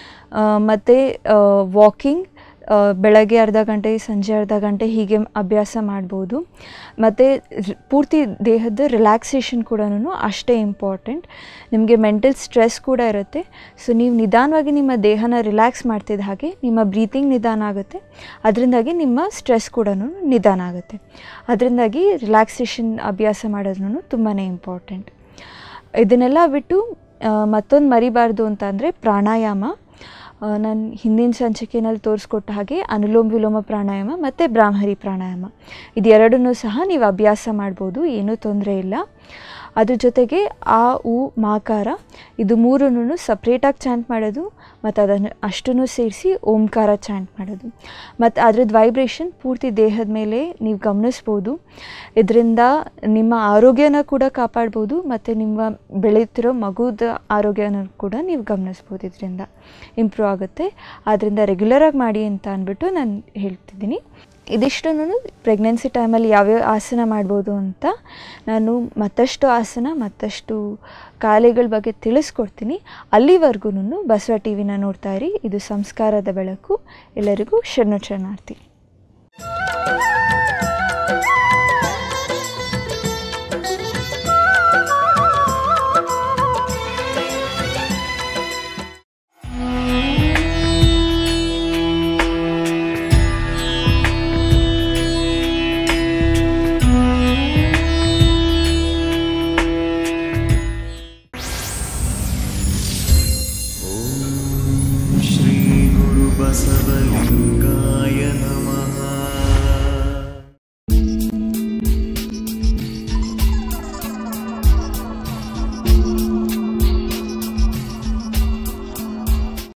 ಮತ್ತು ವಾಕಿಂಗ್ ಬೆಳಗ್ಗೆ ಅರ್ಧ ಗಂಟೆ ಸಂಜೆ ಅರ್ಧ ಗಂಟೆ ಹೀಗೆ ಅಭ್ಯಾಸ ಮಾಡ್ಬೋದು ಮತ್ತು ಪೂರ್ತಿ ದೇಹದ ರಿಲ್ಯಾಕ್ಸೇಷನ್ ಕೂಡ ಅಷ್ಟೇ ಇಂಪಾರ್ಟೆಂಟ್ ನಿಮಗೆ ಮೆಂಟಲ್ ಸ್ಟ್ರೆಸ್ ಕೂಡ ಇರುತ್ತೆ ಸೊ ನೀವು ನಿಧಾನವಾಗಿ ನಿಮ್ಮ ದೇಹನ ರಿಲ್ಯಾಕ್ಸ್ ಮಾಡ್ತಿದ್ದ ಹಾಗೆ ನಿಮ್ಮ ಬ್ರೀತಿಂಗ್ ನಿಧಾನ ಆಗುತ್ತೆ ಅದರಿಂದಾಗಿ ನಿಮ್ಮ ಸ್ಟ್ರೆಸ್ ಕೂಡ ನಿಧಾನ ಆಗುತ್ತೆ ಅದರಿಂದಾಗಿ ರಿಲ್ಯಾಕ್ಸೇಷನ್ ಅಭ್ಯಾಸ ಮಾಡೋದ್ರೂ ತುಂಬಾ ಇಂಪಾರ್ಟೆಂಟ್ ಇದನ್ನೆಲ್ಲ ಬಿಟ್ಟು ಮತ್ತೊಂದು ಮರಿಬಾರ್ದು ಅಂತ ಅಂದರೆ ಪ್ರಾಣಾಯಾಮ ನಾನು ಹಿಂದಿನ ಸಂಚಿಕೆಯಲ್ಲಿ ತೋರಿಸ್ಕೊಟ್ಟ ಹಾಗೆ ಅನುಲೋಮ ವಿಲೋಮ ಪ್ರಾಣಾಯಾಮ ಮತ್ತು ಬ್ರಾಹ್ಮರಿ ಪ್ರಾಣಾಯಾಮ ಇದು ಎರಡನ್ನೂ ಸಹ ನೀವು ಅಭ್ಯಾಸ ಮಾಡ್ಬೋದು ಏನೂ ತೊಂದರೆ ಇಲ್ಲ ಅದ್ರ ಜೊತೆಗೆ ಆ ಉ ಮಾಕಾರ ಇದು ಮೂರನ್ನು ಸಪ್ರೇಟಾಗಿ ಚಾಂಟ್ ಮಾಡೋದು ಮತ್ತು ಅದನ್ನು ಅಷ್ಟನ್ನು ಸೇರಿಸಿ ಓಂಕಾರ ಚಾಂಟ್ ಮಾಡೋದು ಮತ್ತು ಅದ್ರದ್ದು ವೈಬ್ರೇಷನ್ ಪೂರ್ತಿ ದೇಹದ ಮೇಲೆ ನೀವು ಗಮನಿಸ್ಬೋದು ಇದರಿಂದ ನಿಮ್ಮ ಆರೋಗ್ಯನ ಕೂಡ ಕಾಪಾಡ್ಬೋದು ಮತ್ತು ನಿಮ್ಮ ಬೆಳೆಯುತ್ತಿರೋ ಮಗುದ ಆರೋಗ್ಯನ ಕೂಡ ನೀವು ಗಮನಿಸ್ಬೋದು ಇದರಿಂದ ಇಂಪ್ರೂವ್ ಆಗುತ್ತೆ ಆದ್ದರಿಂದ ರೆಗ್ಯುಲರಾಗಿ ಮಾಡಿ ಅಂತ ಅಂದ್ಬಿಟ್ಟು ನಾನು ಹೇಳ್ತಿದ್ದೀನಿ ಇದಿಷ್ಟನ್ನು ಪ್ರೆಗ್ನೆನ್ಸಿ ಟೈಮಲ್ಲಿ ಯಾವ್ಯಾವ ಆಸನ ಮಾಡ್ಬೋದು ಅಂತ ನಾನು ಮತ್ತಷ್ಟು ಆಸನ ಮತ್ತಷ್ಟು ಕಾಯಿಲೆಗಳ ಬಗ್ಗೆ ತಿಳಿಸ್ಕೊಡ್ತೀನಿ ಅಲ್ಲಿವರೆಗೂ ಬಸವ ಟಿ ವಿನ ನೋಡ್ತಾ ಇರಿ ಇದು ಸಂಸ್ಕಾರದ ಬೆಳಕು ಎಲ್ಲರಿಗೂ ಶರಣು ಶರಣಾರ್ಥಿ